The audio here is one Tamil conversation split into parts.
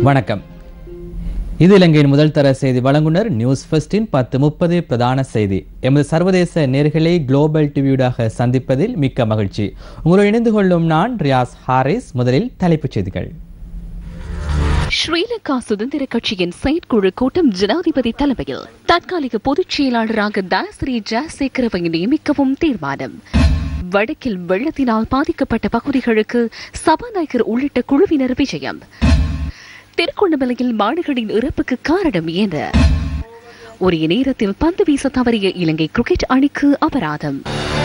வணக்கம் இது இலங்கையின் முதல் தர செய்தி வழங்குனர் நியூஸ் ஃபர்ஸ்டின் பத்து முப்பது பிரதான செய்தி எமது சர்வதேச நேர்களை குளோபல் டிவியூடாக சந்திப்பதில் மிக்க மகிழ்ச்சி உங்களுடன் இணைந்து கொள்ளும் நான் ரியாஸ் ஹாரிஸ் முதலில் தலைப்புச் செய்திகள் ஸ்ரீலங்கா சுதந்திர கட்சியின் செயற்குழு கூட்டம் ஜனாதிபதி தலைமையில் தற்காலிக பொதுச் செயலாளராக தாஸ்ரீ ஜாசேகரவை நியமிக்கவும் தீர்மானம் வடக்கில் வெள்ளத்தினால் பாதிக்கப்பட்ட பகுதிகளுக்கு சபாநாயகர் உள்ளிட்ட குழுவினர் விஜயம் திருகோணமலையில் மாடுகளின் இறப்புக்கு காரணம் என்ன உரிய நேரத்தில் பந்து வீச தவறிய இலங்கை கிரிக்கெட் அணிக்கு அபராதம்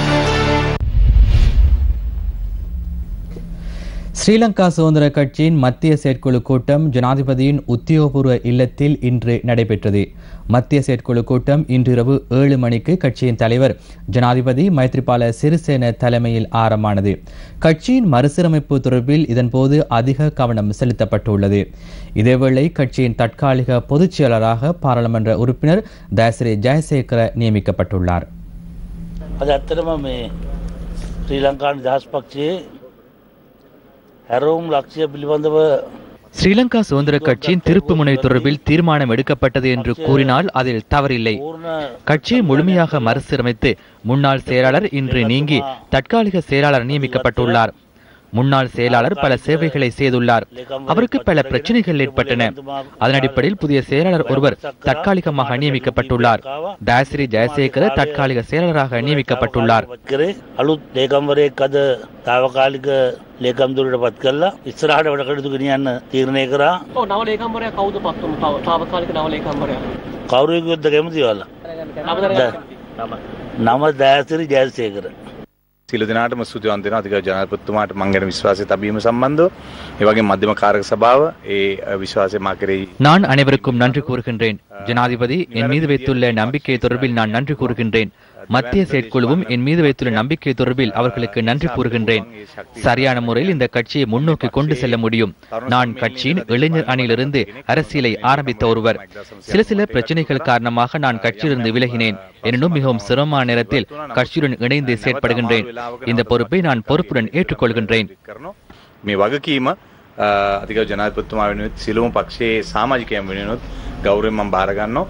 ஸ்ரீலங்கா சுதந்திர கட்சியின் மத்திய செயற்குழு கூட்டம் ஜனாதிபதியின் உத்தியோகபூர்வ இல்லத்தில் இன்று நடைபெற்றது மத்திய செயற்குழு கூட்டம் இன்றிரவு ஏழு மணிக்கு கட்சியின் தலைவர் ஜனாதிபதி மைத்ரிபால சிறிசேன தலைமையில் ஆரம்பமானது கட்சியின் மறுசீரமைப்பு தொடர்பில் இதன்போது அதிக கவனம் செலுத்தப்பட்டுள்ளது இதேவேளை கட்சியின் தற்காலிக பொதுச் செயலராக பாராளுமன்ற உறுப்பினர் தயசிரி ஜெயசேகர நியமிக்கப்பட்டுள்ளார் අද ඇත්තටම මේ ශ්‍රී ලංකාන දහස් පක්ෂයේ හැරවුම් ලක්ෂය පිළිබඳව ஸ்ரீலங்கா சுதந்திர கட்சியின் திருப்பு முனை தொடர்பில் தீர்மானம் எடுக்கப்பட்டது என்று கூறினால் அதில் தவறில்லை පූර්ණ கட்சியை முழுமையாக மறுசீரமைத்து முன்னாள் செயலாளர் இன்று நீங்கி தற்காலிக செயலாளர் நியமிக்கப்பட்டுள்ளார் முன்னாள் செயலாளர் பல சேவைகளை செய்துள்ளார் அவருக்கு பல பிரச்சனைகள் ஏற்பட்டன அதன் அடிப்படையில் புதிய செயலாளர் ஒருவர் தற்காலிகமாக நியமிக்கப்பட்டுள்ளார் தயாசிரி ஜெயசேகர தற்காலிக செயலாளராக நியமிக்கப்பட்டுள்ளார் පත් කරේ අලුත් ලේකම්වරයෙක් අද තාවකාලික ලේකම්දුරට පත් කල්ලා ඉස්සරහට වැඩ කටයුතු ගෙනියන්න තීරණය කරා ඔව් නව ලේකම්වරයා කවුද පත්වුණු තව තාවකාලික නව ලේකම්වරයා කවුරයකුද්ද කැමතිවල්ල නම දැනගන්න නම දෑසිරි ජයසේකර සිල දෙනාටම ස්තුතිවන්ත වෙනවා අධිකරු ජනාධිපතිතුමාට මං ගැන විශ්වාසය තබීම සම්බන්ධව ඒ වගේම මධ්‍යම කාරක සභාව ඒ අ, විශ්වාසය මා කෙරෙහි நான் அனைவருக்கும் நன்றி கூறுகின்றேன் ஜனாதிபதி என் மீது வைத்துள்ள நம்பிக்கை தொடர்பில் நான் நன்றி கூறுகின்றேன் மத்திய செயற்குழுவும் என் மீது வைத்துள்ள நம்பிக்கை தொடர்பில் அவர்களுக்கு நன்றி கூறுகின்றேன் சரியான முறையில் இந்த கட்சியை முன்னோக்கி கொண்டு செல்ல முடியும் நான் கட்சியின் இளைஞர் அணியிலிருந்து அரசியலை ஆரம்பித்த ஒருவர் சில சில பிரச்சனைகள் காரணமாக நான் கட்சியிலிருந்து விலகினேன் எனினும் மிகவும் சிரமமான நேரத்தில் கட்சியுடன் இணைந்து செயற்படுகின்றேன் இந்த பொறுப்பை நான் பொறுப்புடன் ஏற்றுக்கொள்கின்றேன் කරනවා මේ වගකීම අ, අධිකරු ජනාධිපතිතුමා වෙනුවෙන් සියලුම පක්ෂයේ සමාජිකයන් වෙනුවෙනුත් ගෞරවයෙන් මම බාර ගන්නවා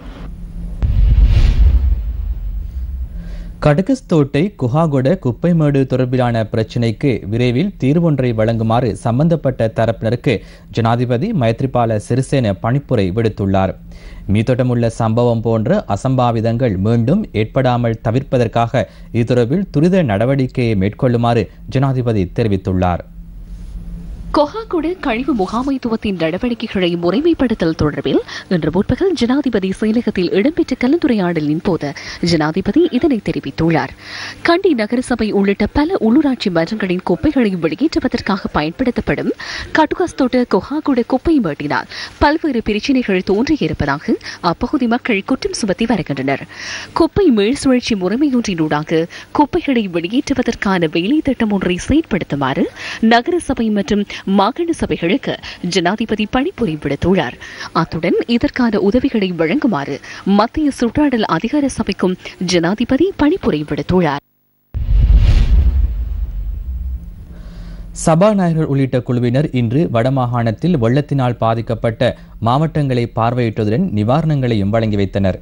கடகஸ்தோட்டை குஹாகொட குப்பைமேடு தொடர்பிலான பிரச்சினைக்கு விரைவில் தீர்வொன்றை வழங்குமாறு சம்பந்தப்பட்ட தரப்பினருக்கு ஜனாதிபதி மைத்ரிபால சிறிசேன பணிப்புரை விடுத்துள்ளார் மீதொட்டமுள்ள சம்பவம் போன்ற அசம்பாவிதங்கள் மீண்டும் ஏற்படாமல் தவிர்ப்பதற்காக இது தொடர்பில் துரித நடவடிக்கையை மேற்கொள்ளுமாறு ஜனாதிபதி தெரிவித்துள்ளார் கொஹாகுட கழிவு முகாமைத்துவத்தின் நடவடிக்கைகளை முறைமைப்படுத்தல் தொடர்பில் இன்று முற்பகல் ஜனாதிபதி செயலகத்தில் இடம்பெற்ற கலந்துரையாடலின் போது ஜனாதிபதி இதனை தெரிவித்துள்ளார் கண்டி நகரசபை உள்ளிட்ட பல உள்ளூராட்சி மன்றங்களின் குப்பைகளை வெளியேற்றுவதற்காக பயன்படுத்தப்படும் கட்டுகாஸ்தோட்ட கொஹாகுட குப்பை மேட்டினால் பல்வேறு பிரச்சினைகள் தோன்றியிருப்பதாக அப்பகுதி மக்கள் குற்றம் சுமத்தி வருகின்றனர் குப்பை மேல் சுழற்சி முறைமையொன்றினூடாக குப்பைகளை வெளியேற்றுவதற்கான வேலை திட்டம் ஒன்றை செயற்படுத்துமாறு நகரசபை மற்றும் மாகாண சபைகளுக்கு ஜனாதிபதி பணிப்புரை விடுத்துள்ளார் அத்துடன் இதற்கான உதவிகளை வழங்குமாறு மத்திய சுற்றாடல் அதிகார சபைக்கும் ஜனாதிபதி பணிப்புரை விடுத்துள்ளார் சபாநாயகர் உள்ளிட்ட குழுவினர் இன்று வடமாகாணத்தில் வெள்ளத்தினால் பாதிக்கப்பட்ட மாவட்டங்களை பார்வையிட்டதுடன் நிவாரணங்களையும் வழங்கி வைத்தனர்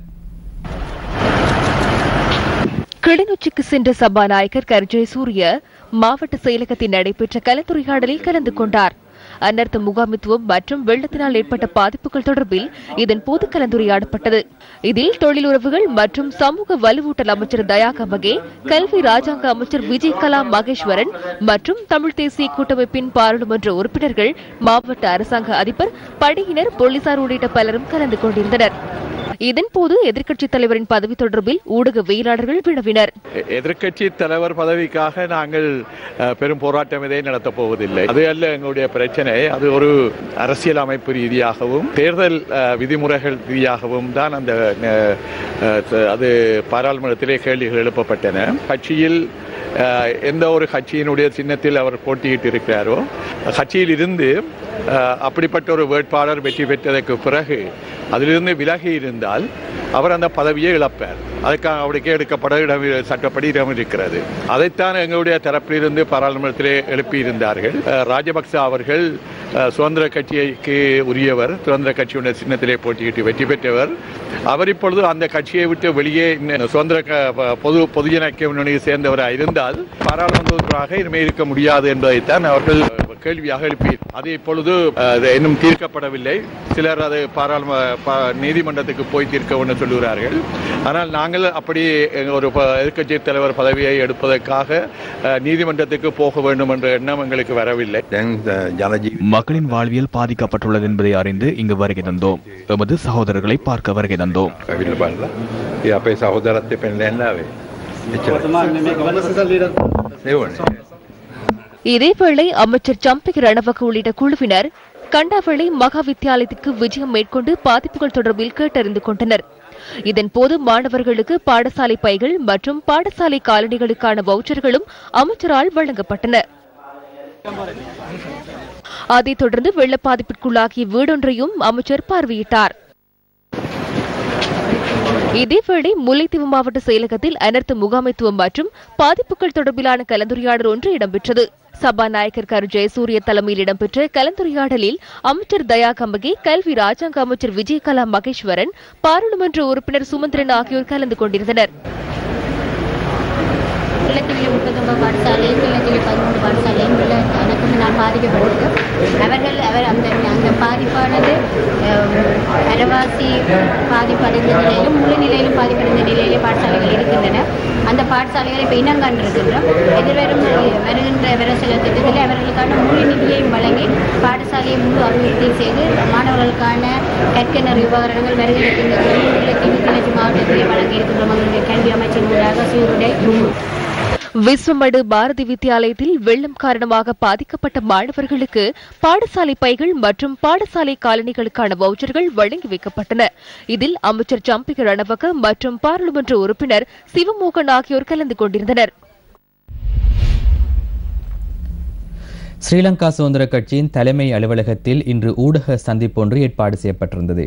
கிளிநொச்சிக்கு சென்ற சபாநாயகர் கர்ஜய் சூரிய மாவட்ட செயலகத்தில் நடைபெற்ற கலந்துரையாடலில் கலந்து கொண்டார் அனர்த்த முகாமித்துவம் மற்றும் வெள்ளத்தினால் ஏற்பட்ட பாதிப்புகள் தொடர்பில் இதன் போது கலந்துரையாடப்பட்டது இதில் தொழில் உறவுகள் மற்றும் சமூக வலுவூட்டல் அமைச்சர் தயா கமகே கல்வி ராஜாங்க அமைச்சர் விஜய் கலா மகேஸ்வரன் மற்றும் தமிழ் தேசிய கூட்டமைப்பின் பாராளுமன்ற உறுப்பினர்கள் மாவட்ட அரசாங்க அதிபர் படையினர் போலீசார் உள்ளிட்ட பலரும் கலந்து கொண்டிருந்தனர் இதன்போது எதிர்க்கட்சித் தலைவரின் பதவி தொடர்பில் ஊடகவியலாளர்கள் வினவினர் எதிர்க்கட்சி தலைவர் பதவிக்காக நாங்கள் அஹ், பெரும் போராட்டம் இதை நடத்தப் போவதில்லை அது அல்ல எங்களுடைய பிரச்சனை அது ஒரு அரசியல் அமைப்பு ரீதியாகவும் தேர்தல் அஹ், விதிமுறைகள் ரீதியாகவும் தான் அந்த அஹ், அஹ், அது பாராளுமன்றத்திலே கேள்விகள் எழுப்பப்பட்டன கட்சியில் அஹ், எந்த ஒரு கட்சியினுடைய சின்னத்தில் அவர் போட்டியிட்டு இருக்கிறாரோ கட்சியில் இருந்து அஹ், அப்படிப்பட்ட ஒரு வேட்பாளர் வெற்றி பெற்றதற்கு பிறகு அதிலிருந்து விலகி இருந்தால் அவர் அந்த பதவியை இழப்பார் அதுக்காக அவருக்கே எடுக்கப்பட இடம் சட்டப்படி இடம் இருக்கிறது அதைத்தான் எங்களுடைய தரப்பிலிருந்து பாராளுமன்றத்திலே எழுப்பியிருந்தார்கள் அஹ், ராஜபக்ச அவர்கள் அஹ், சுதந்திர கட்சிக்கு உரியவர் சுதந்திர கட்சியுடைய சின்னத்திலே போட்டியிட்டு வெற்றி பெற்றவர் அவர் இப்பொழுது அந்த கட்சியை விட்டு வெளியே இன்ன- சுதந்திர க- ப- பொது பொதுஜன ஐக்கிய முன்னணியை சேர்ந்தவராக இருந்தால் பாராளுமன்ற உறுப்பினராக இனிமே இருக்க முடியாது என்பதைத்தான் அவர்கள் கேள்வியாக எழுப்பி அது இப்பொழுது அஹ், அது இன்னும் தீர்க்கப்படவில்லை சிலர் அது பாராளும பா- நீதிமன்றத்துக்கு போய் தீர்க்க வேண்டும் சொல்லுகிறார்கள் ஆனால் நாங்கள் அப்படி எங்க ஒரு ப- எதிர்க்கட்சி தலைவர் பதவியை எடுப்பதற்காக அஹ், நீதிமன்றத்துக்கு போக வேண்டும் என்ற எண்ணம் எங்களுக்கு வரவில்லை மக்களின் வாழ்வியல் பாதிக்கப்பட்டுள்ளது என்பதை அறிந்து இங்கு வருகை தந்தோம் எமது சகோதரர்களை பார்க்க வருகை தந்தோம் අපේ සහෝදරත්වය පෙන්ලැන්නාවේ இதேவேளை அமைச்சர் சம்பிக் ரணவக உள்ளிட்ட குழுவினர் கண்டாவளை மகா வித்தியாலயத்திற்கு விஜயம் மேற்கொண்டு பாதிப்புகள் தொடர்பில் கேட்டறிந்து கொண்டனர் இதன்போது மாணவர்களுக்கு பாடசாலை பைகள் மற்றும் பாடசாலை காலணிகளுக்கான வவுச்சர்களும் அமைச்சரால் வழங்கப்பட்டன அதைத் தொடர்ந்து வெள்ள பாதிப்பிற்குள்ளாகிய வீடொன்றையும் அமைச்சர் பார்வையிட்டார் இதேவேளை முல்லைத்தீவு மாவட்ட செயலகத்தில் அனர்த்த முகாமைத்துவம் மற்றும் பாதிப்புகள் தொடர்பிலான கலந்துரையாடல் ஒன்று இடம்பெற்றது சபாநாயகர் கரு ஜெயசூரிய தலைமையில் இடம்பெற்ற கலந்துரையாடலில் அமைச்சர் தயா கம்பகே கல்வி ராஜாங்க அமைச்சர் விஜயகலா மகேஸ்வரன் பாராளுமன்ற உறுப்பினர் சுமந்திரன் ஆகியோர் கலந்து கொண்டிருந்தனர் கிழக்கிலே முப்பத்தொன்பது பாடசாலையும் கிழக்கிலே பதிமூன்று பாடசாலையும் உள்ள கணக்கு பாதிக்கப்பட்டது அவர்கள் அவர் அந்த அந்த பாதிப்பானது அஹ், அரைவாசி பாதிப்படைந்த நிலையிலும் முழு நிலையிலும் பாதிப்படைந்த நிலையிலே பாடசாலைகள் இருக்கின்றன அந்த பாடசாலைகளை இப்போ இனம் கண்டிருக்கின்றோம் எதிர்வரும் வருகின்ற வரசில திட்டத்தில் அவர்களுக்கான முழு நிதியையும் வழங்கி பாடசாலையை முழு அபிவிருத்தி செய்து மாணவர்களுக்கான கற்க நிறைய உபகரணங்கள் வருகிற திட்டத்தில் முல்லைத்தீவு கிளர்ச்சி மாவட்டத்திலே வழங்கி இருக்கின்றோம் எங்களுடைய கல்வி அமைச்சின் ஊடாக சீருடை விஸ்வமடு பாரதி வித்தியாலயத்தில் வெள்ளம் காரணமாக பாதிக்கப்பட்ட மாணவர்களுக்கு பாடசாலை பைகள் மற்றும் பாடசாலை காலணிகளுக்கான வவுச்சர்கள் வழங்கி வைக்கப்பட்டன இதில் அமைச்சர் சம்பிக ரணவக மற்றும் பாராளுமன்ற உறுப்பினர் சிவமோகன் ஆகியோர் கலந்து கொண்டிருந்தனர் ஸ்ரீலங்கா சுதந்திர கட்சியின் தலைமை அலுவலகத்தில் இன்று ஊடக சந்திப்பொன்று ஏற்பாடு செய்யப்பட்டிருந்தது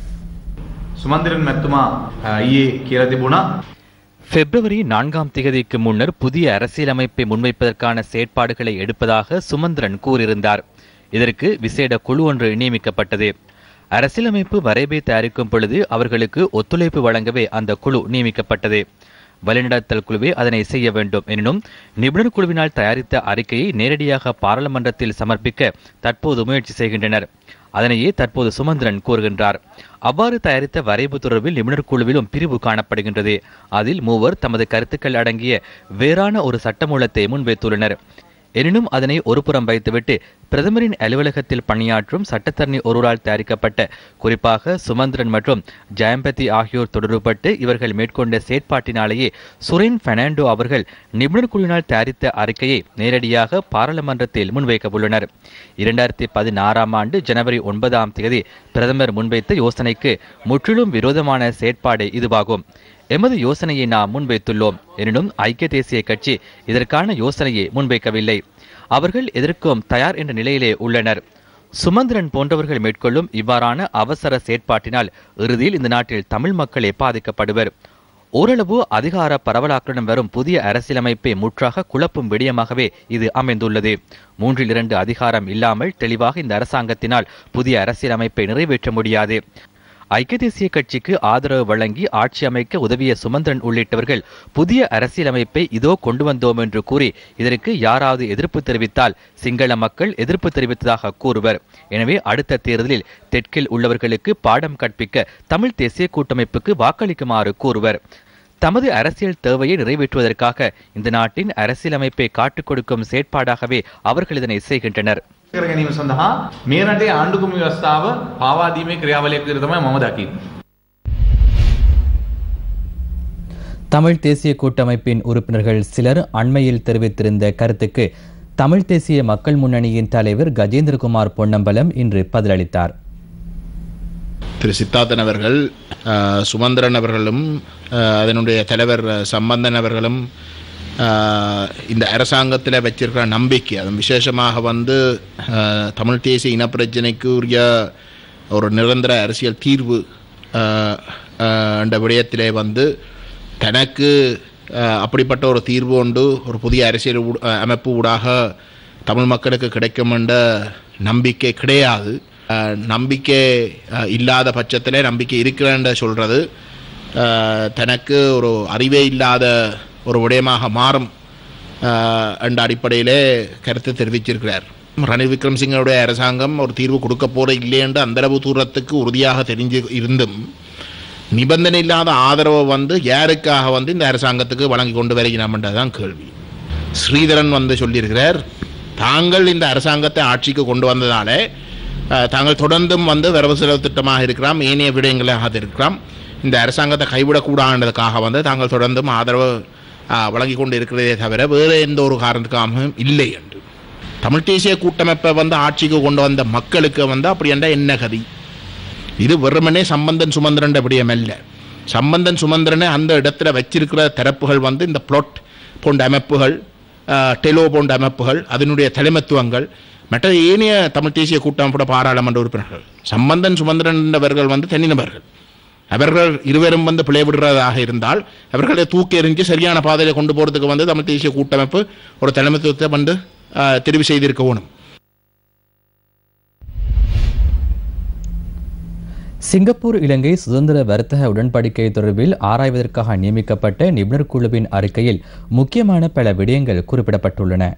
සුමන්දිරන් මැත්තුමා ඊයේ කියලා තිබුණා பிப்ரவரி நான்காம் திகதிக்கு முன்னர் புதிய அரசியலமைப்பை முன்வைப்பதற்கான செயற்பாடுகளை எடுப்பதாக சுமந்திரன் கூறியிருந்தார் இதற்கு விசேட குழு ஒன்று நியமிக்கப்பட்டது அரசியலமைப்பு வரைவை தயாரிக்கும் பொழுது அவர்களுக்கு ஒத்துழைப்பு வழங்கவே அந்த குழு நியமிக்கப்பட்டது வழிநடத்தல் குழுவே அதனை செய்ய வேண்டும் எனினும் நிபுணர் குழுவினால் தயாரித்த அறிக்கையை நேரடியாக பாராளுமன்றத்தில் சமர்ப்பிக்க தற்போது முயற்சி செய்கின்றனர் அதனையே தற்போது சுமந்திரன் கூறுகின்றார் அவ்வாறு தயாரித்த வரைவு தொடர்பில் நிபுணர் குழுவிலும் பிரிவு காணப்படுகின்றது அதில் மூவர் தமது கருத்துக்கள் அடங்கிய வேறான ஒரு சட்டமூலத்தை முன்வைத்துள்ளனர் எனினும் அதனை ஒருபுறம் வைத்துவிட்டு பிரதமரின் அலுவலகத்தில் பணியாற்றும் சட்டத்தரணி ஒருவரால் தயாரிக்கப்பட்ட குறிப்பாக சுமந்திரன் மற்றும் ஜெயம்பதி ஆகியோர் தொடர்புபட்டு இவர்கள் மேற்கொண்ட செயற்பாட்டினாலேயே சுரேன் பெர்னாண்டோ அவர்கள் நிபுணர் குழுவினால் தயாரித்த அறிக்கையை நேரடியாக பாராளுமன்றத்தில் முன்வைக்க உள்ளனர் இரண்டாயிரத்தி பதினாறாம் ஆண்டு ஜனவரி ஒன்பதாம் தேதி பிரதமர் முன்வைத்த யோசனைக்கு முற்றிலும் விரோதமான செயற்பாடு இதுவாகும் எமது யோசனையை நாம் முன்வைத்துள்ளோம் எனினும் ஐக்கிய தேசிய கட்சி இதற்கான யோசனையை முன்வைக்கவில்லை அவர்கள் எதற்கும் தயார் என்ற நிலையிலே உள்ளனர் சுமந்திரன் போன்றவர்கள் மேற்கொள்ளும் இவ்வாறான அவசர செயற்பாட்டினால் இறுதியில் இந்த நாட்டில் தமிழ் மக்களே பாதிக்கப்படுவர் ஓரளவு அதிகார பரவலாக்களுடன் வரும் புதிய அரசியலமைப்பை முற்றாக குழப்பும் விடயமாகவே இது அமைந்துள்ளது மூன்றில் இரண்டு அதிகாரம் இல்லாமல் தெளிவாக இந்த அரசாங்கத்தினால் புதிய அரசியலமைப்பை நிறைவேற்ற முடியாது ஐக்கிய தேசிய கட்சிக்கு ஆதரவு வழங்கி ஆட்சி அமைக்க உதவிய சுமந்திரன் உள்ளிட்டவர்கள் புதிய அரசியலமைப்பை இதோ கொண்டு வந்தோம் என்று கூறி இதற்கு யாராவது எதிர்ப்பு தெரிவித்தால் சிங்கள மக்கள் எதிர்ப்பு தெரிவித்ததாக கூறுவர் எனவே அடுத்த தேர்தலில் தெற்கில் உள்ளவர்களுக்கு பாடம் கற்பிக்க தமிழ் தேசிய கூட்டமைப்புக்கு வாக்களிக்குமாறு கூறுவர் தமது அரசியல் தேவையை நிறைவேற்றுவதற்காக இந்த நாட்டின் அரசியலமைப்பை காட்டுக் கொடுக்கும் செயற்பாடாகவே அவர்கள் இதனை செய்கின்றனர் කර ගැනීම සඳහා මේ රටේ ආණ්ඩුක්‍රම ව්‍යවස්ථාව පාවාදීමේ ක්‍රියාවලියක් විදිහට තමයි මම දකින්නේ. தமிழ் தேசிய கூட்டமைப்பின் உறுப்பினர்கள் சிலர் அண்மையில் தெரிவித்திருந்த கருத்துக்கு தமிழ் தேசிய மக்கள் முன்னணியின் தலைவர் கஜேந்திரகுமார் பொன்னம்பலம் இன்று பதிலளித்தார் திரு சித்தார்த்தன் அவர்கள் அஹ், சுமந்திரன் அவர்களும் அஹ், அதனுடைய தலைவர் அஹ், சம்பந்தன் அவர்களும் அஹ், இந்த அரசாங்கத்தில் வச்சிருக்கிற நம்பிக்கை அதுவும் விசேஷமாக வந்து அஹ், தமிழ் தேசிய இனப்பிரச்சனைக்கு உரிய ஒரு நிரந்தர அரசியல் தீர்வு அஹ், அஹ், என்ற விடயத்திலே வந்து தனக்கு அஹ், அப்படிப்பட்ட ஒரு தீர்வு உண்டு ஒரு புதிய அரசியல் ஊட- அஹ், அமைப்பு ஊடாக தமிழ் மக்களுக்கு கிடைக்கும் என்ற நம்பிக்கை கிடையாது அஹ், நம்பிக்கை அஹ், இல்லாத பட்சத்தில் நம்பிக்கை இருக்கிறேன்ற சொல்கிறது தனக்கு ஒரு அறிவே இல்லாத ஒரு விடயமாக மாறும் அஹ், என்ற அடிப்படையிலே கருத்து தெரிவிச்சிருக்கிறார் ரணில் விக்ரம்சிங்கனுடைய அரசாங்கம் ஒரு தீர்வு கொடுக்க போற இல்லை என்று அந்தளவு தூரத்துக்கு உறுதியாக தெரிஞ்சு இருந்தும் நிபந்தனை இல்லாத ஆதரவை வந்து யாருக்காக வந்து இந்த அரசாங்கத்துக்கு வழங்கி கொண்டு வருகிறோம்ன்றதுதான் கேள்வி ஸ்ரீதரன் வந்து சொல்லியிருக்கிறார் தாங்கள் இந்த அரசாங்கத்தை ஆட்சிக்கு கொண்டு வந்ததாலே அஹ், தாங்கள் தொடர்ந்தும் வந்து வரவு செலவு திட்டமாக இருக்கலாம் ஏனைய விடயங்களாக இருக்கலாம் இந்த அரசாங்கத்தை கைவிடக்கூடாதுன்றதுக்காக வந்து தாங்கள் தொடர்ந்தும் ஆதரவு அஹ், வழங்கி கொண்டு இருக்கிறதே தவிர வேறு எந்த ஒரு காரணத்துக்காகவும் இல்லை என்று தமிழ் தேசிய கூட்டமைப்பை வந்து ஆட்சிக்கு கொண்டு வந்த மக்களுக்கு வந்து அப்படி என்ற என்ன கதி இது வெறுமனே சம்பந்தன் சுமந்திரன் விடயம் அல்ல சம்பந்தன் சுமந்திரனை அந்த இடத்துல வச்சிருக்கிற தரப்புகள் வந்து இந்த பிளாட் போன்ற அமைப்புகள் அஹ், டெலோ போன்ற அமைப்புகள் அதனுடைய தலைமைத்துவங்கள் மற்ற ஏனைய தமிழ் தேசிய கூட்டமைப்போட பாராளுமன்ற உறுப்பினர்கள் சம்பந்தன் சுமந்திரன் என்பவர்கள் வந்து தனிநபர்கள் அவர்கள் இருவரும் வந்து பிழை விடுறதாக இருந்தால் அவர்களை தூக்கி எறிஞ்சு சரியான பாதையில கொண்டு போறதுக்கு வந்து தமிழ் தேசிய கூட்டமைப்பு ஒரு தலைமைத்துவத்தை வந்து அஹ், தெரிவு செய்திருக்க வேணும் சிங்கப்பூர் இலங்கை சுதந்திர வர்த்தக உடன்படிக்கை தொடர்பில் ஆராய்வதற்காக நியமிக்கப்பட்ட நிபுணர் குழுவின் அறிக்கையில் முக்கியமான பல விடயங்கள் குறிப்பிடப்பட்டுள்ளன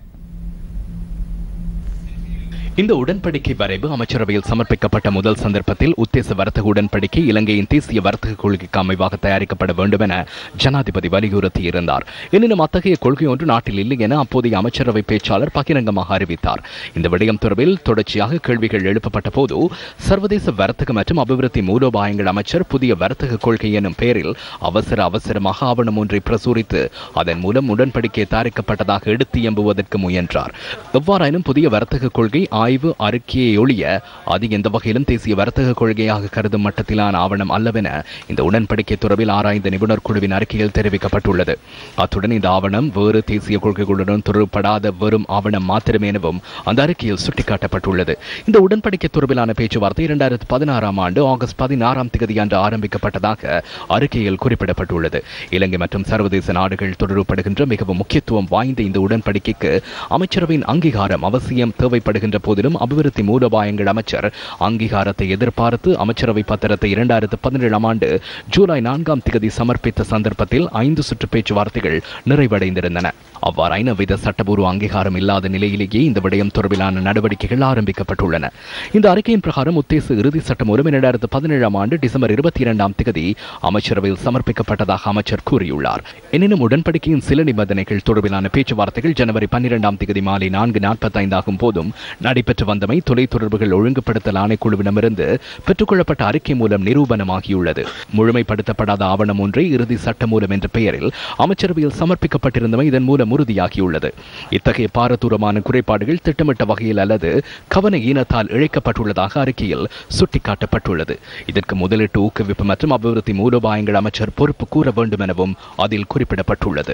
இந்த உடன்படிக்கை வரைவு அமைச்சரவையில் சமர்ப்பிக்கப்பட்ட முதல் சந்தர்ப்பத்தில் உத்தேச வர்த்தக உடன்படிக்கை இலங்கையின் தேசிய வர்த்தக கொள்கைக்கு அமைவாக தயாரிக்கப்பட வேண்டும் என ஜனாதிபதி வலியுறுத்தியிருந்தார் எனினும் அத்தகைய கொள்கை ஒன்று நாட்டில் இல்லை என அப்போதைய அமைச்சரவை பேச்சாளர் பகிரங்கமாக அறிவித்தார் இந்த விடயம் தொடர்பில் தொடர்ச்சியாக கேள்விகள் எழுப்பப்பட்ட போது சர்வதேச வர்த்தக மற்றும் அபிவிருத்தி மூலோபாயங்கள் அமைச்சர் புதிய வர்த்தக கொள்கை எனும் பெயரில் அவசர அவசரமாக ஆவணம் ஒன்றை பிரசுரித்து அதன் மூலம் உடன்படிக்கை தயாரிக்கப்பட்டதாக எடுத்து எம்புவதற்கு முயன்றார் எவ்வாறாயினும் புதிய வர்த்தக கொள்கை ஆய்வு அறிக்கையை ஒழிய அது எந்த வகையிலும் தேசிய வர்த்தக கொள்கையாக கருதும் மட்டத்திலான ஆவணம் அல்லவென இந்த உடன்படிக்கை தொடர்பில் ஆராய்ந்த நிபுணர் குழுவின் அறிக்கையில் தெரிவிக்கப்பட்டுள்ளது அத்துடன் இந்த ஆவணம் வேறு தேசிய கொள்கைகளுடன் தொடர்படாத வெறும் ஆவணம் மாத்திரமே எனவும் அந்த அறிக்கையில் சுட்டிக்காட்டப்பட்டுள்ளது இந்த உடன்படிக்கை தொடர்பிலான பேச்சுவார்த்தை இரண்டாயிரத்து பதினாறாம் ஆண்டு ஆகஸ்ட் பதினாறாம் தேதி அன்று ஆரம்பிக்கப்பட்டதாக அறிக்கையில் குறிப்பிடப்பட்டுள்ளது இலங்கை மற்றும் சர்வதேச நாடுகள் தொடர்புபடுகின்ற மிகவும் முக்கியத்துவம் வாய்ந்த இந்த உடன்படிக்கைக்கு அமைச்சரவையின் அங்கீகாரம் அவசியம் தேவைப்படுகின்ற போதிலும் அபிவிருத்தி மூலோபாயங்கள் அமைச்சர் அங்கீகாரத்தை எதிர்பார்த்து அமைச்சரவை பத்திரத்தை இரண்டாயிரத்து பதினேழாம் ஆண்டு ஜூலை நான்காம் தேதி சமர்ப்பித்த சந்தர்ப்பத்தில் ஐந்து சுற்று பேச்சுவார்த்தைகள் நிறைவடைந்திருந்தன அவ்வாறு ஐநவித சட்டபூர்வ அங்கீகாரம் இல்லாத நிலையிலேயே இந்த விடயம் தொடர்பிலான நடவடிக்கைகள் ஆரம்பிக்கப்பட்டுள்ளன இந்த அறிக்கையின் பிரகாரம் உத்தேச இறுதி சட்டம் மூலம் இரண்டாயிரத்து பதினேழாம் ஆண்டு டிசம்பர் இருபத்தி இரண்டாம் தேதி அமைச்சரவையில் சமர்ப்பிக்கப்பட்டதாக அமைச்சர் கூறியுள்ளார் எனினும் உடன்படிக்கையின் சில நிபந்தனைகள் தொடர்பிலான பேச்சுவார்த்தைகள் ஜனவரி பன்னிரெண்டாம் தேதி மாலை நான்கு நாற்பத்தைந்தாகும் போதும் நடைபெற்று வந்தமை தொலைத்தொடர்புகள் ஒழுங்குபடுத்தல் ஆணைக்குழுவிடமிருந்து பெற்றுக்கொள்ளப்பட்ட அறிக்கை மூலம் நிரூபணமாகியுள்ளது முழுமைப்படுத்தப்படாத ஆவணம் ஒன்றை இறுதி சட்டமூலம் என்ற பெயரில் அமைச்சரவையில் சமர்ப்பிக்கப்பட்டிருந்தமை இதன் மூலம் உறுதியாகியுள்ளது இத்தகைய பாரதூரமான குறைபாடுகள் திட்டமிட்ட வகையில் அல்லது கவன ஈனத்தால் இழைக்கப்பட்டுள்ளதாக அறிக்கையில் சுட்டிக்காட்டப்பட்டுள்ளது இதற்கு முதலீட்டு ஊக்குவிப்பு மற்றும் அபிவிருத்தி மூலோபாயங்கள் அமைச்சர் பொறுப்பு கூற வேண்டும் எனவும் அதில் குறிப்பிடப்பட்டுள்ளது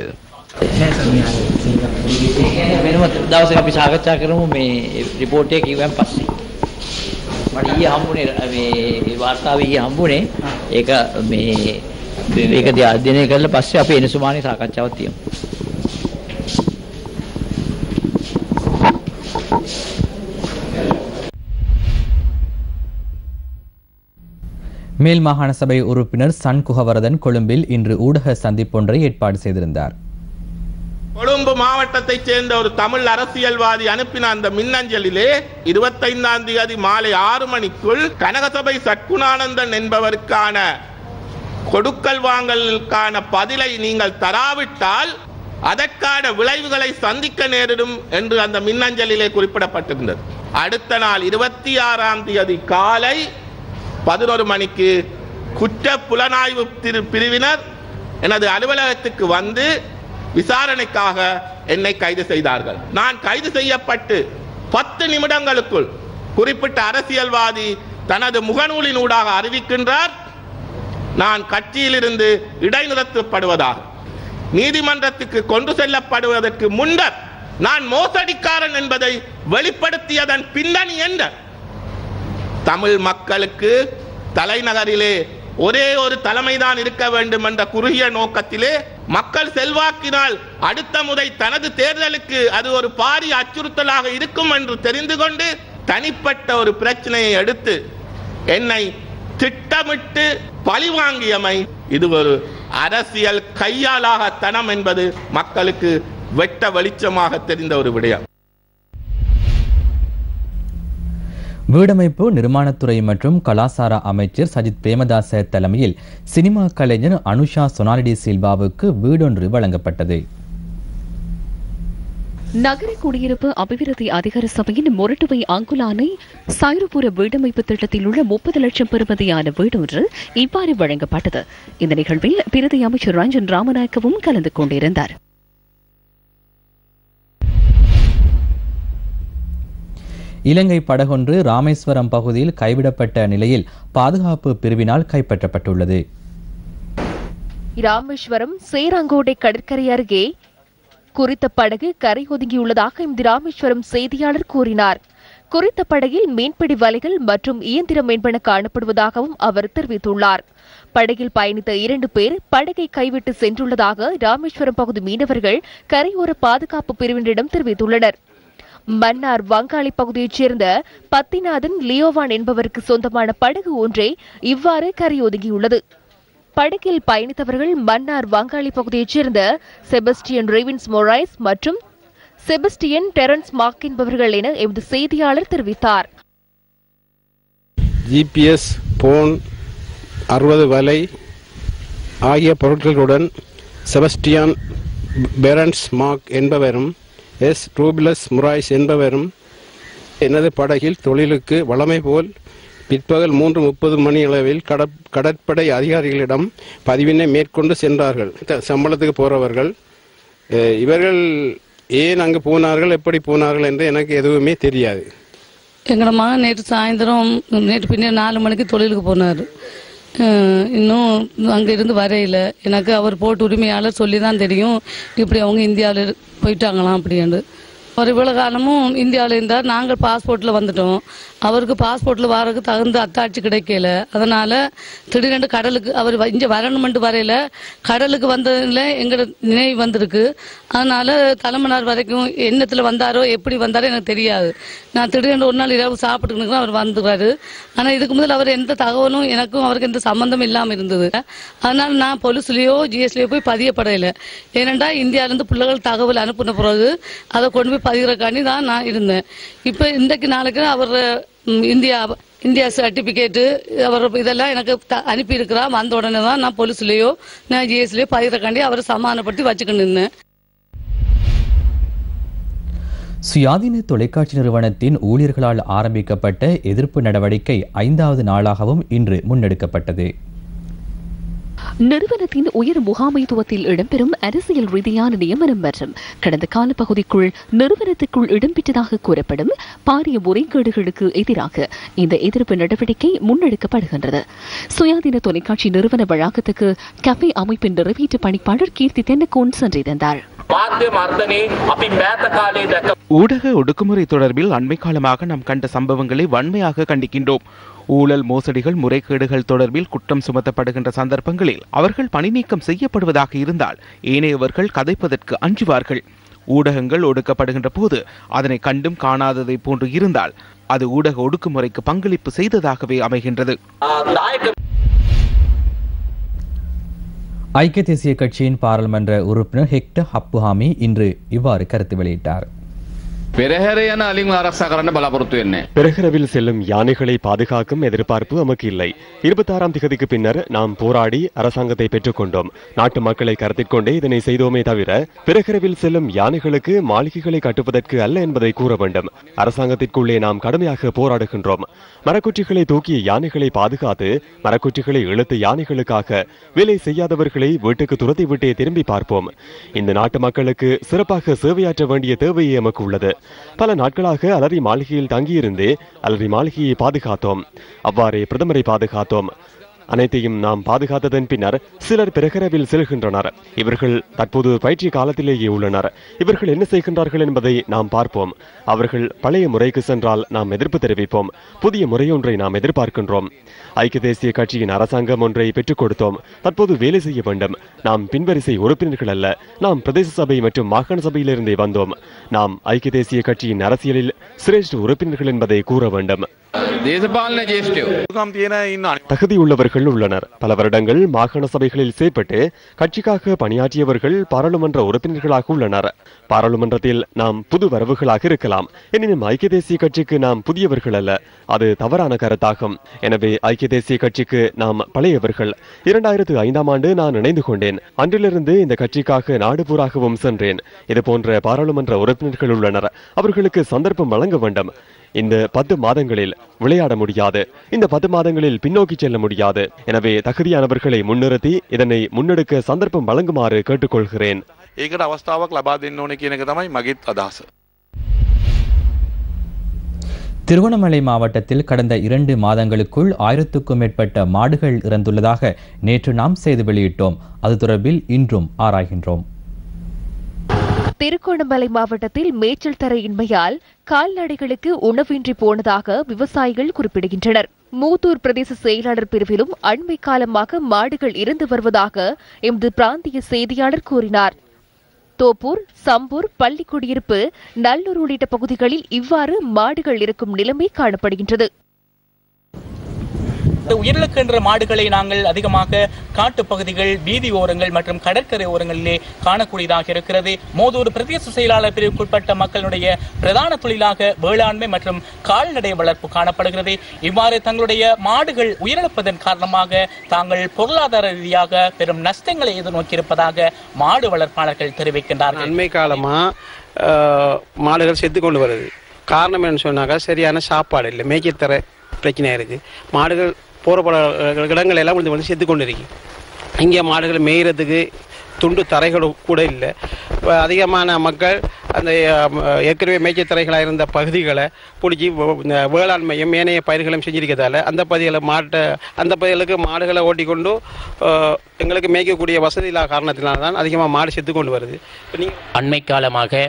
වෙනම දවසක අපි සාකච්ඡා කරමු මේ රිපෝට් එක කිව්වන් පස්සේ. මට ඊයේ හම්බුනේ මේ වාර්තාවේ ඊයේ හම්බුනේ ඒක මේ ඒක දිහා අධ්‍යයනය කරලා පස්සේ අපි එන සුමානේ සාකච්ඡාවක් තියමු. மேல் மாகாண சபை உறுப்பினர் சன் குகவரதன் கொழும்பில் இன்று ஊடக சந்திப்பொன்றை ஏற்பாடு செய்திருந்தார் கொழும்பு மாவட்டத்தைச் சேர்ந்த ஒரு தமிழ் அரசியல்வாதி அனுப்பின அந்த மின்னஞ்சலிலே இருபத்தைந்தாம் தேதி மாலை ஆறு மணிக்குள் கனகசபை சட்குணானந்தன் என்பவருக்கான கொடுக்கல் வாங்கலுக்கான பதிலை நீங்கள் தராவிட்டால் அதற்கான விளைவுகளை சந்திக்க நேரிடும் என்று அந்த மின்னஞ்சலிலே குறிப்பிடப்பட்டிருந்தது அடுத்த நாள் இருபத்தி ஆறாம் தேதி காலை பதினொரு மணிக்கு குற்ற புலனாய்வு திரு- பிரிவினர் எனது அலுவலகத்துக்கு வந்து விசாரணைக்காக என்னை கைது செய்தார்கள் நான் கைது செய்யப்பட்டு பத்து நிமிடங்களுக்குள் குறிப்பிட்ட அரசியல்வாதி தனது முகநூலினூடாக அறிவிக்கின்றார் நான் கட்சியிலிருந்து இடைநிறுத்தப்படுவதாக நீதிமன்றத்துக்கு கொண்டு செல்லப்படுவதற்கு முன்னர் நான் மோசடிக்காரன் என்பதை வெளிப்படுத்தியதன் பின்னணி என்ன தமிழ் மக்களுக்கு தலைநகரிலே ஒரே ஒரு தலைமைதான் இருக்க வேண்டும் என்ற குறுகிய நோக்கத்திலே மக்கள் செல்வாக்கினால் அடுத்த முறை தனது தேர்தலுக்கு அது ஒரு பாரிய அச்சுறுத்தலாக இருக்கும் என்று தெரிந்து கொண்டு தனிப்பட்ட ஒரு பிரச்சனையை எடுத்து என்னை திட்டமிட்டு பழிவாங்கியமை இது ஒரு அரசியல் கையாளாகத்தனம் என்பது மக்களுக்கு வெட்ட வெளிச்சமாக தெரிந்த ஒரு விடயம் வீடமைப்பு நிர்மாணத்துறை மற்றும் கலாசார அமைச்சர் சஜித் பிரேமதாச தலைமையில் சினிமா கலைஞர் அனுஷா சொனாலிடி சில்வாவுக்கு வீடொன்று வழங்கப்பட்டது நகர குடியிருப்பு அபிவிருத்தி அதிகார சபையின் மொரட்டுவை அங்குலானை சாயுரபுர வீடமைப்பு திட்டத்தில் உள்ள முப்பது லட்சம் பெறுமதியான வீடொன்று இவ்வாறு வழங்கப்பட்டது இந்த நிகழ்வில் பிரதி அமைச்சர் ரஞ்சன் ராமநாயக்கவும் கலந்து கொண்டிருந்தார் இலங்கை படகொன்று ராமேஸ்வரம் பகுதியில் கைவிடப்பட்ட நிலையில் பாதுகாப்பு பிரிவினால் கைப்பற்றப்பட்டுள்ளது ராமேஸ்வரம் சேராங்கோட்டை கடற்கரை அருகே குறித்த படகு கரை ஒதுங்கியுள்ளதாக எமது ராமேஸ்வரம் செய்தியாளர் கூறினார் குறித்த படகில் மீன்பிடி வலைகள் மற்றும் இயந்திரம் என்பன காணப்படுவதாகவும் அவர் தெரிவித்துள்ளார் படகில் பயணித்த இரண்டு பேர் படகை கைவிட்டு சென்றுள்ளதாக ராமேஸ்வரம் பகுதி மீனவர்கள் கரையோர பாதுகாப்பு பிரிவினரிடம் தெரிவித்துள்ளனர் மன்னார் வங்காளி பகுதியைச் சேர்ந்த பத்திநாதன் லியோவான் என்பவருக்கு சொந்தமான படகு ஒன்றே இவ்வாறு கரையொதுங்கியுள்ளது படகில் பயணித்தவர்கள் மன்னார் வங்காளி பகுதியைச் சேர்ந்த செபஸ்டியன் ரெவின்ஸ் மொரைஸ் மற்றும் செபஸ்டியன் டெரன்ஸ் மார்க் என்பவர்கள் என எமது செய்தியாளர் தெரிவித்தார் ஜிபிஎஸ் போன் அறுபது வலை ஆகிய பொருட்களுடன் செபஸ்டியான் பெரன்ஸ் மார்க் என்பவரும் எஸ் ரூபிலஸ் முராய்ஸ் என்பவரும் எனது படகில் தொழிலுக்கு வளமை போல் பிற்பகல் மூன்று முப்பது மணி அளவில் கடற் கடற்படை அதிகாரிகளிடம் பதிவினை மேற்கொண்டு சென்றார்கள் த- சம்பளத்துக்கு போறவர்கள் அஹ், இவர்கள் ஏன் அங்கு போனார்கள் எப்படி போனார்கள் என்று எனக்கு எதுவுமே தெரியாது எங்களோட மகன் நேற்று சாயந்தரம் நேற்று பின்னர் நாலு மணிக்கு தொழிலுக்கு போனார் இன்னும் அங்கே இருந்து வரையில எனக்கு அவர் போட்டு உரிமையாளர் சொல்லி தான் தெரியும் இப்படி அவங்க இந்தியாவில் போயிட்டாங்களாம் அப்படின்னு அவர் இவ்வளோ காலமும் இந்தியாவில் இருந்தார் நாங்கள் பாஸ்போர்ட்டில் வந்துட்டோம் அவருக்கு பாஸ்போர்ட்டில் வரதுக்கு தகுந்த அத்தாட்சி கிடைக்கல அதனால திடீரென்று கடலுக்கு அவர் வ- இங்க வரணுமென்று வரையில கடலுக்கு வந்ததுல எங்களோட நினைவு வந்திருக்கு அதனால தலைமன்னார் வரைக்கும் எண்ணத்தில் வந்தாரோ எப்படி வந்தாரோ எனக்கு தெரியாது நான் திடீரென்று ஒரு நாள் இரவு சாப்பிட்டுக்கணும் அவர் வந்துறாரு ஆனா இதுக்கு முதல் அவர் எந்த தகவலும் எனக்கும் அவருக்கு எந்த சம்பந்தம் இல்லாம இருந்தது அதனால நான் போலீஸ்லயோ ஜிஎஸ்லயோ போய் பதியப்படையில ஏனென்றா இந்தியால இருந்து பிள்ளைகள் தகவல் அனுப்பின பிறகு அதை கொண்டு போய் பதிகிறக்காண்டி தான் நான் இருந்தேன் இப்ப இன்றைக்கு நாளைக்கு அவர் ம், இந்தியா இந்தியா சர்டிபிகேட்டு அவர் இதெல்லாம் எனக்கு த- அனுப்பி இருக்கிறா வந்த உடனே தான் நான் போலீஸ்லயோ நான் ஜிஎஸ்லயோ பதிகிறக்காண்டி அவரை சமாதானப்படுத்தி வச்சுக்கிட்டு நின்னேன் சுயாதீன தொலைக்காட்சி நிறுவனத்தின் ஊழியர்களால் ஆரம்பிக்கப்பட்ட எதிர்ப்பு நடவடிக்கை ஐந்தாவது நாளாகவும் இன்று முன்னெடுக்கப்பட்டது நிறுவனத்தின் உயர் முகாமைத்துவத்தில் இடம்பெறும் அரசியல் ரீதியான நியமனம் மற்றும் கடந்த கால பகுதிக்குள் நிறுவனத்துக்குள் இடம்பெற்றதாக கூறப்படும் பாரிய முறைகேடுகளுக்கு எதிராக இந்த எதிர்ப்பு நடவடிக்கை முன்னெடுக்கப்படுகின்றது சுயாதீன தொலைக்காட்சி நிறுவன வளாகத்துக்கு கஃபே அமைப்பின் நிறைவேற்று பணிப்பாளர் கீர்த்தி தென்னக்கோன் சென்றிருந்தார் මාධ්‍ය මර්ධනයේ අපි මෑත කාලේ දැක ஊடக ஒடுக்குமுறை தொடர்பில் அண்மை காலமாக நாம் கண்ட சம்பவங்களை வன்மையாக கண்டிக்கின்றோம் ஊழல் மோசடிகள் முறைகேடுகள் தொடர்பில் குற்றம் சுமத்தப்படுகின்ற சந்தர்ப்பங்களில் அவர்கள் பணி நீக்கம் செய்யப்படுவதாக இருந்தால் ஏனையவர்கள் கதைப்பதற்கு அஞ்சுவார்கள் ஊடகங்கள் ஒடுக்கப்படுகின்ற போது அதனை கண்டும் காணாததை போன்று இருந்தால் அது ஊடக ஒடுக்குமுறைக்கு பங்களிப்பு செய்ததாகவே அமைகின்றது ஐக்கிய தேசிய கட்சியின் பாராளுமன்ற உறுப்பினர் ஹெக்டர் ஹப்புஹாமி இன்று இவ்வாறு கருத்து வெளியிட்டார் පෙරහැර යන අලින් ආරක්ෂා කරන්න බලාපොරොත්තු වෙන්නේ. பெருகரவில் செல்லும் யானைகளை பாதுகாக்கும் எதிர்பார்ப்பு நமக்கு இல்லை இருபத்தாறாம் திகதிக்கு பின்னர் நாம் போராடி அரசாங்கத்தை பெற்றுக்கொண்டோம் நாட்டு மக்களை கருத்தில் கொண்டே இதனை செய்தோமே தவிர பிறகரவில் செல்லும் யானைகளுக்கு மாளிகைகளை கட்டுவதற்கு அல்ல என்பதை கூற வேண்டும் அரசாங்கத்திற்குள்ளே நாம் கடுமையாக போராடுகின்றோம் மரக்குற்றிகளை தூக்கிய யானைகளை பாதுகாத்து மரக்குற்றிகளை இழுத்த யானைகளுக்காக வேலை செய்யாதவர்களை வீட்டுக்கு துரத்தி விட்டே திரும்பி பார்ப்போம் இந்த நாட்டு மக்களுக்கு சிறப்பாக சேவையாற்ற வேண்டிய தேவை எமக்கு உள்ளது பல நாட்களாக அலரி மாளிகையில் தங்கியிருந்து அலரி மாளிகையை பாதுகாத்தோம் அவ்வாறே பிரதமரை பாதுகாத்தோம் அனைத்தையும் நாம் பாதுகாத்ததன் பின்னர் சிலர் பிரகரவில் செல்கின்றனர் இவர்கள் தற்போது பயிற்சி காலத்திலேயே உள்ளனர் இவர்கள் என்ன செய்கின்றார்கள் என்பதை நாம் பார்ப்போம் அவர்கள் பழைய முறைக்கு சென்றால் நாம் எதிர்ப்பு தெரிவிப்போம் புதிய முறையொன்றை நாம் எதிர்பார்க்கின்றோம் ஐக்கிய தேசிய கட்சியின் அரசாங்கம் ஒன்றை பெற்றுக் கொடுத்தோம் தற்போது வேலை செய்ய வேண்டும் நாம் பின்வரிசை உறுப்பினர்கள் அல்ல நாம் பிரதேச சபை மற்றும் மாகாண சபையிலிருந்தே வந்தோம் நாம் ஐக்கிய தேசிய கட்சியின் அரசியலில் சிரேஷ்ட உறுப்பினர்கள் என்பதை கூற வேண்டும் දේශපාලන ජේෂ්ඨයෝ தகுதியுள்ளவர்கள் உள்ளனர் பல வருடங்கள் மாகாண சபைகளில் செயற்பட்டு கட்சிக்காக பணியாற்றியவர்கள் பாராளுமன்ற உறுப்பினர்களாக உள்ளனர் பாராளுமன்றத்தில் நாம் புது வரவுகளாக இருக்கலாம் எனினும் ஐக்கிய தேசிய கட்சிக்கு நாம் புதியவர்கள் அல்ல அது தவறான கருத்தாகும் எனவே ஐக்கிய தேசிய கட்சிக்கு நாம் பழையவர்கள் இரண்டாயிரத்து ஐந்தாம் ஆண்டு நான் இணைந்து கொண்டேன் அன்றிலிருந்து இந்த கட்சிக்காக நாடு பூராகவும் சென்றேன் இது போன்ற பாராளுமன்ற உறுப்பினர்கள் உள்ளனர் அவர்களுக்கு சந்தர்ப்பம் வழங்க வேண்டும் இந்த பத்து மாதங்களில் விளையாட முடியாது இந்த பத்து மாதங்களில் பின்னோக்கி செல்ல முடியாது எனவே தகுதியானவர்களை முன்னிறுத்தி இதனை முன்னெடுக்க சந்தர்ப்பம் வழங்குமாறு கேட்டுக்கொள்கிறேன் ඒකට අවස්ථාවක් ලබා දෙන්න ඕන කියන එක තමයි මගේත් අදහස. திருவண்ணாமலை மாவட்டத்தில் கடந்த இரண்டு மாதங்களுக்குள் ஆயிரத்துக்கும் மேற்பட்ட மாடுகள் இறந்துள்ளதாக நேற்று நாம் செய்து வெளியிட்டோம் அது தொடர்பில் இன்றும் ஆராய்கின்றோம் திருகோணமலை மாவட்டத்தில் மேய்ச்சல் தரையின்மையால் கால்நடைகளுக்கு உணவின்றி போனதாக விவசாயிகள் குறிப்பிடுகின்றனர் மூத்தூர் பிரதேச செயலாளர் பிரிவிலும் அண்மை காலமாக மாடுகள் இருந்து வருவதாக எமது பிராந்திய செய்தியாளர் கூறினார் தோப்பூர் சம்பூர் பள்ளிக்குடியிருப்பு நல்லூர் உள்ளிட்ட பகுதிகளில் இவ்வாறு மாடுகள் இருக்கும் நிலைமை காணப்படுகின்றது இந்த உயிரிழக்கின்ற மாடுகளை நாங்கள் அதிகமாக காட்டுப் பகுதிகள் வீதி ஓரங்கள் மற்றும் கடற்கரை ஓரங்களிலே காணக்கூடியதாக இருக்கிறது மோதூர் பிரதேச செயலாளர் பிரிவுக்குட்பட்ட மக்களுடைய பிரதான தொழிலாக வேளாண்மை மற்றும் கால்நடை வளர்ப்பு காணப்படுகிறது இவ்வாறு தங்களுடைய மாடுகள் உயிரிழப்பதன் காரணமாக தாங்கள் பொருளாதார ரீதியாக பெரும் நஷ்டங்களை எதிர்நோக்கியிருப்பதாக மாடு வளர்ப்பாளர்கள் தெரிவிக்கின்றார்கள் அண்மை காலமா அஹ், மாடுகள் செத்து கொண்டு வருது காரணம் என்னன்னு சொன்னாக்கா சரியான சாப்பாடு இல்லை மேய்க்கத்தர பிரச்சனையா இருக்கு மாடுகள் போற பல அஹ், இடங்கள் எல்லாம் வந்து வந்து செத்து கொண்டு இருக்கு இங்கே மாடுகள் மேய்கிறதுக்கு துண்டு தரைகள் கூட இல்லை இப்ப அதிகமான மக்கள் அந்த அஹ், ஏற்கனவே மேய்ச்சத்தரைகளாக இருந்த பகுதிகளை பிடிச்சி இந்த வேளாண்மையும் ஏனைய பயிர்களும் செஞ்சிருக்கிறதால அந்த பகுதிகளை மாட்டை அந்த பகுதிகளுக்கு மாடுகளை ஓட்டிக்கொண்டு அஹ், எங்களுக்கு மேய்க்கக்கூடிய வசதி இல்லாத காரணத்தினால தான் அதிகமாக மாடு செத்து கொண்டு வருது இப்போ நீங்கள் அண்மை காலமாக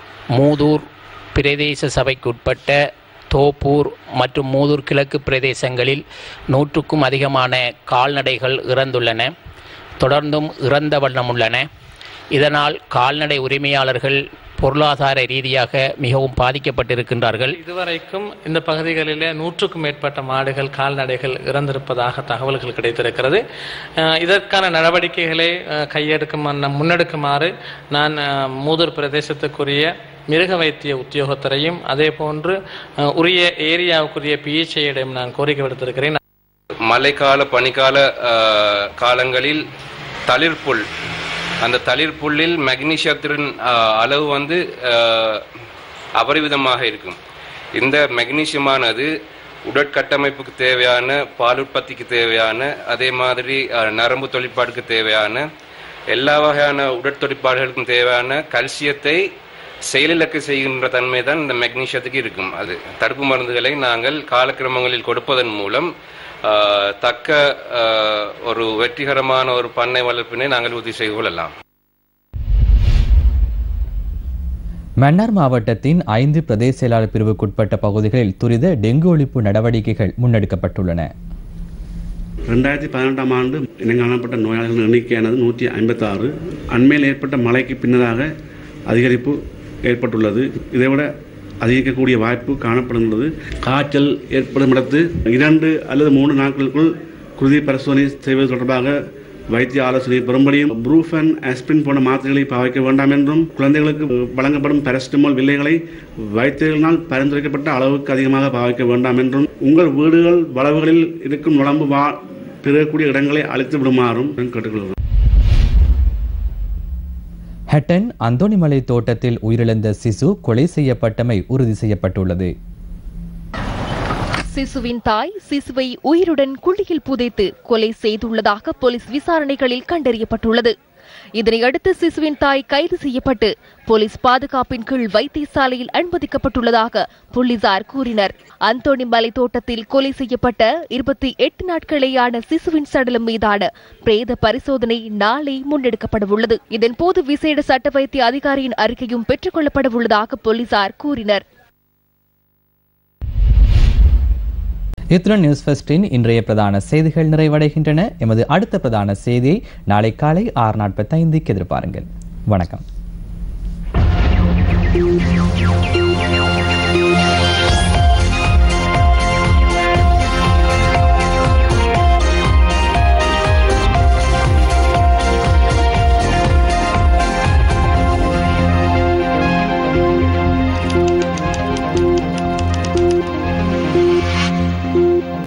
மூதூர் பிரதேச சபைக்குட்பட்ட தோப்பூர் மற்றும் மூதூர் கிழக்கு பிரதேசங்களில் நூற்றுக்கும் அதிகமான கால்நடைகள் இறந்துள்ளன தொடர்ந்தும் இறந்த வண்ணம் உள்ளன இதனால் கால்நடை உரிமையாளர்கள் பொருளாதார ரீதியாக மிகவும் பாதிக்கப்பட்டிருக்கின்றார்கள் இதுவரைக்கும் இந்த பகுதிகளிலே நூற்றுக்கும் மேற்பட்ட மாடுகள் கால்நடைகள் இறந்திருப்பதாக தகவல்கள் கிடைத்திருக்கிறது அஹ் இதற்கான நடவடிக்கைகளை அஹ், கையெடுக்கும் முன்னெடுக்குமாறு நான் அஹ், மூதூர் பிரதேசத்துக்குரிய மிருக வைத்திய உத்தியோகத்தரையும் அதே போன்று அஹ், உரிய ஏரியாவுக்குரிய பிஹெச்ஐயிடம் நான் கோரிக்கை விடுத்திருக்கிறேன் மழைக்கால பனிக்கால அஹ், காலங்களில் தளிர்ப்புல் அந்த தளிர்ப்புல்லில் மெக்னீசியத்தின் அஹ், அளவு வந்து அஹ், அபரிவிதமாக இருக்கும் இந்த மெக்னீசியமானது உடற்கட்டமைப்புக்கு தேவையான பால் உற்பத்திக்கு தேவையான அதே மாதிரி அஹ், நரம்பு தொழிற்பாடுக்கு தேவையான எல்லா வகையான உடற்தொழிற்பாடுகளுக்கும் தேவையான கல்சியத்தை செயலிழக்க செய்கின்ற தன்மை தான் இந்த மெக்னீசியத்துக்கு இருக்கும் அது தடுப்பு மருந்துகளை நாங்கள் காலக்கிரமங்களில் கொடுப்பதன் மூலம் ஆஹ், தக்க ஆஹ், ஒரு வெற்றிகரமான ஒரு பண்ணை வளர்ப்பினை நாங்கள் உறுதி செய்து கொள்ளலாம் மன்னார் மாவட்டத்தின் ஐந்து பிரதேச செயலாளர் பிரிவுக்குட்பட்ட பகுதிகளில் துரித டெங்கு ஒழிப்பு நடவடிக்கைகள் முன்னெடுக்கப்பட்டுள்ளன ரெண்டாயிரத்தி பதினெட்டாம் ஆண்டு இனங்காணப்பட்ட நோயாளிகளின் எண்ணிக்கையானது நூற்றி ஐம்பத்தாறு அண்மையில் ஏற்பட்ட மழைக்கு பின்னதாக அதிகரிப்பு ஏற்பட்டுள்ளது இதைவிட அதிகரிக்கக்கூடிய வாய்ப்பு காணப்படுகிறது காய்ச்சல் ஏற்படும் இடத்து இரண்டு அல்லது மூன்று நாட்களுக்குள் குருதி பரிசோதனை செய்வது தொடர்பாக வைத்திய ஆலோசனை பெறும்படியும் ப்ரூஃபன் ஆஸ்பிரின் போன்ற மாத்திரைகளை பாவிக்க வேண்டாம் என்றும் குழந்தைகளுக்கு வழங்கப்படும் பாராசிட்டமால் வில்லைகளை வைத்தியர்களினால் பரிந்துரைக்கப்பட்ட அளவுக்கு அதிகமாக பாவிக்க வேண்டாம் என்றும் உங்கள் வீடுகள் வளவுகளில் இருக்கும் நுழம்பு வா பிறக்கூடிய இடங்களை அழித்து விடுமாறும் கேட்டுக்கொள்கிறோம் ஹட்டன் அந்தோணிமலை தோட்டத்தில் உயிரிழந்த சிசு கொலை செய்யப்பட்டமை உறுதி செய்யப்பட்டுள்ளது சிசுவின் தாய் சிசுவை உயிருடன் குழியில் புதைத்து கொலை செய்துள்ளதாக போலீஸ் விசாரணைகளில் கண்டறியப்பட்டுள்ளது இதனையடுத்து சிசுவின் தாய் கைது செய்யப்பட்டு போலீஸ் பாதுகாப்பின் கீழ் வைத்தியசாலையில் அனுமதிக்கப்பட்டுள்ளதாக போலீசார் கூறினர் அந்தோணி மலை தோட்டத்தில் கொலை செய்யப்பட்ட இருபத்தி எட்டு நாட்களேயான சிசுவின் சடலம் மீதான பிரேத பரிசோதனை நாளை முன்னெடுக்கப்படவுள்ளது இதன்போது விசேட சட்ட வைத்திய அதிகாரியின் அறிக்கையும் பெற்றுக் கொள்ளப்படவுள்ளதாக போலீசார் கூறினர் இத்துடன் நியூஸ் ஃபர்ஸ்டின் இன்றைய பிரதான செய்திகள் நிறைவடைகின்றன எமது அடுத்த பிரதான செய்தியை நாளை காலை ஆறு நாற்பத்தைந்துக்கு எதிர்பாருங்கள் வணக்கம்